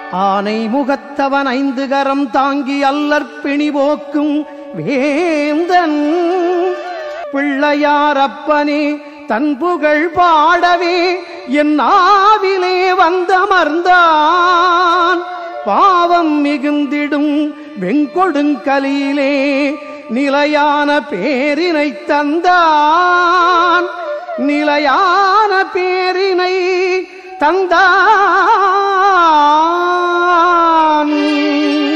ஆனை முகத்தவன் ஐந்து கரம் தாங்கி அல்லற்பிணி போக்கும் வேந்தன் பிள்ளையார் அப்பனே தன் புகழ் பாடவே என் ஆவிலே வந்தமர்ந்தான் பாவம் மிகுந்திடும் வெங்கொடுங்கலியிலே நிலையான பேரினை தந்தான் நிலையான பேரினை தந்தான்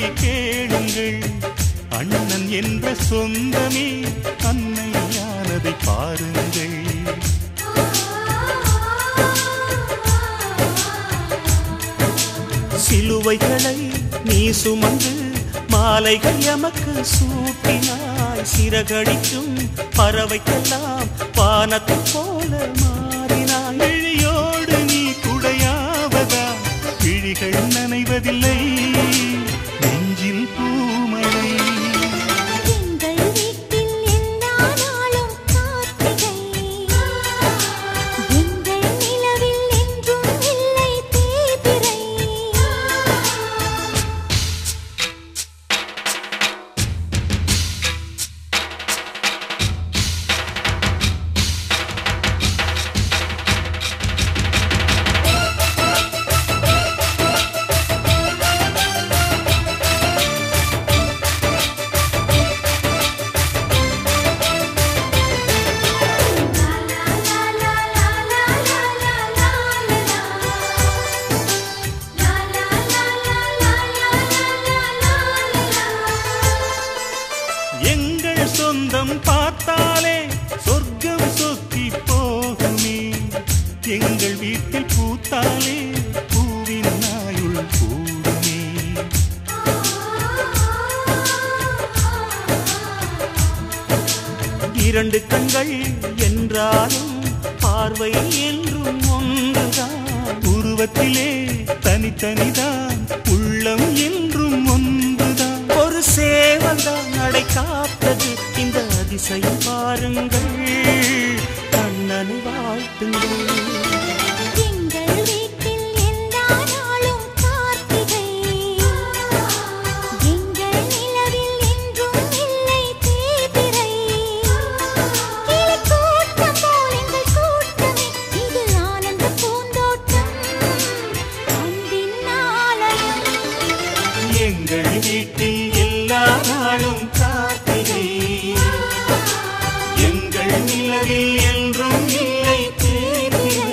கேளுங்கள் அண்ணன் என்ற சொந்தமே அன்னையானதை பாருங்கள் சிலுவைகளை நீ சுமந்து மாலைகள் எமக்கு சூட்டினாய் சிறகடிக்கும் பறவைக்கெல்லாம் வானத்தை போல மாறினாய் விழியோடு நீ குடையாவதா விழிகள் நனைவதில்லை நெஞ்சில் பூமழை எங்கள் வீட்டில் எல்லா நாளும் கார்த்திகை எங்கள் நிலவில் என்றும் இல்லை தேய்பிறை எங்கள் சொந்தம் பார்த்தாலே சொர்க்கம் சொத்தி போகுமே எங்கள் வீட்டில் பூத்தாலே பூவின் நாயுள் கூடுமே இரண்டு கண்கள் என்றாலும் பார்வை என்றும் ஒன்றுதான் உருவத்திலே தனித்தனிதான் உள்ளம் என்றும் ஒன்றுதான் ஒரு சேவல்தான் நடை காத்தது இந்த அதிசயம் பாருங்கள் கண்ணனை வாழ்த்துங்கள் எங்கள் வீட்டில் எல்லா நாளும் கார்த்திகை எங்கள் நிலவில் என்றும் இல்லை தேய்பிறை கிளிக்கூட்டம் போல் எங்கள் கூட்டமே இது ஆனந்த பூந்தோட்டம் அன்பின் ஆலயம் எங்கள் வீட்டில் எல்லா நாளும் கார்த்திகை எங்கள் நிலவில் என்றும் இல்லை தேய்பிறை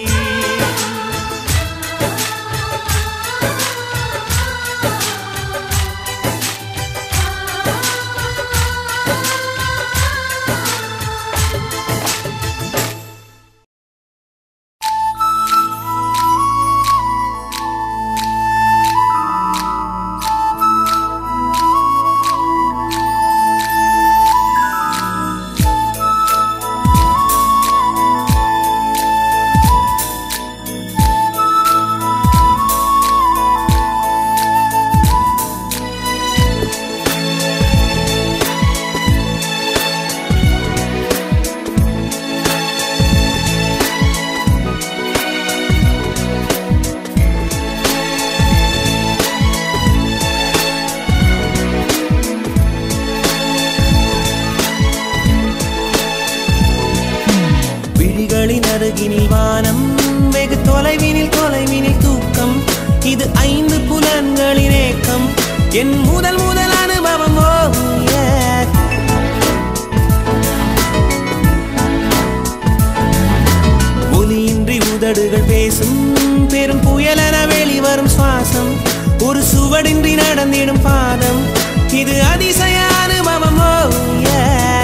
விழிகளின் அருகினில் வானம் வெகு தொலைவினில் தொலைவினில் தூக்கம் இது ஐந்து புலன்களின் ஏக்கம் என் முதல் முதல் அனுபவம் ஓ yeah. ஒலியின்றி உதடுகள் பேசும் பெரும் புயலென வெளிவரும் சுவாசம் ஒரு சுவடின்றி நடந்திடும் பாதம் இது அதிசய அனுபவம் ஓ yeah.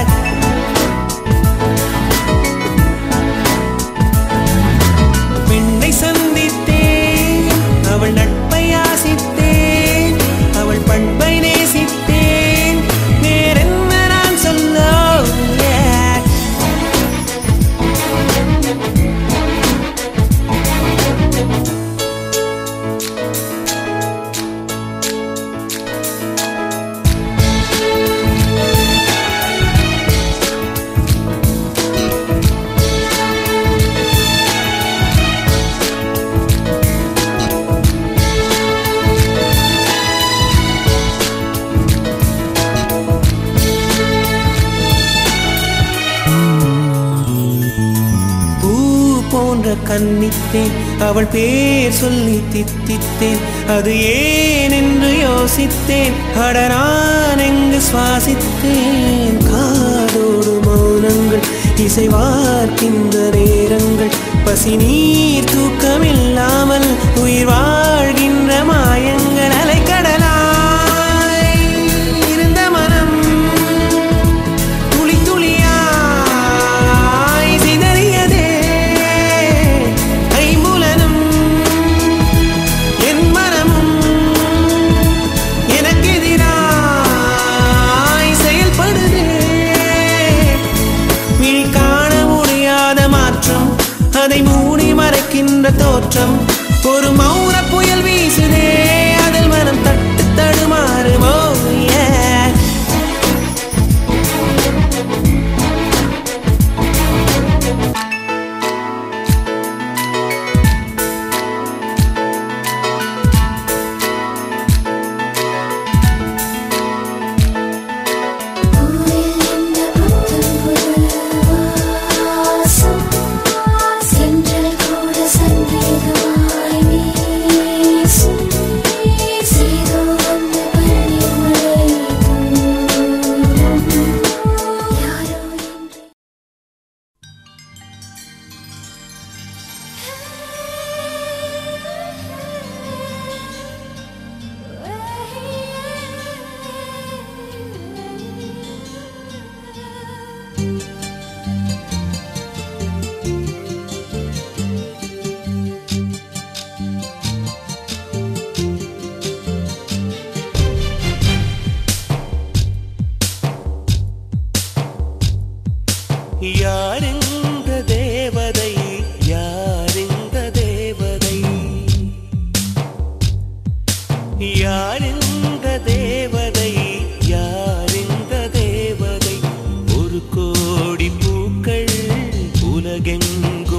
பெண்ணை சந்தித்தேன் அவள் நட்பை ஆசித்தேன் அவள் பண்பை நேசித்தேன் வேறென்ன நான் சொல்ல yeah. பூ போன்ற கன்னித்தேன் அவள் பேர் சொல்லி தித்தித்தேன் அது ஏன் என்று யோசித்தேன் அட நான் எங்கு சுவாசித்தேன் காதோடு மௌனங்கள் இசைவார்க்கின்ற நேரங்கள் பசி நீர் தூக்கமில்லாமல் உயிர் வாழ்கின்ற மாயங்கள் அலைக்கடலாம் அதை மூடி மறைக்கின்ற தோற்றம் ஒரு மௌன புயல் வீசுதே அதில் மனம் தட்டு தடுமாறுமோ yeah. பூவில் இந்த புத்தம் புது வாசம் சென்றல் கூட சந்தேகமாய் வீசும் சேதோ வந்த பன்னீர் மழை தூவும். யாரோ என்று யாரிந்த தேவதை யாரிந்த தேவதை யாரிந்த தேவதை யாரிந்த தேவதை ஒரு கோடி பூக்கள் உலகெங்கும்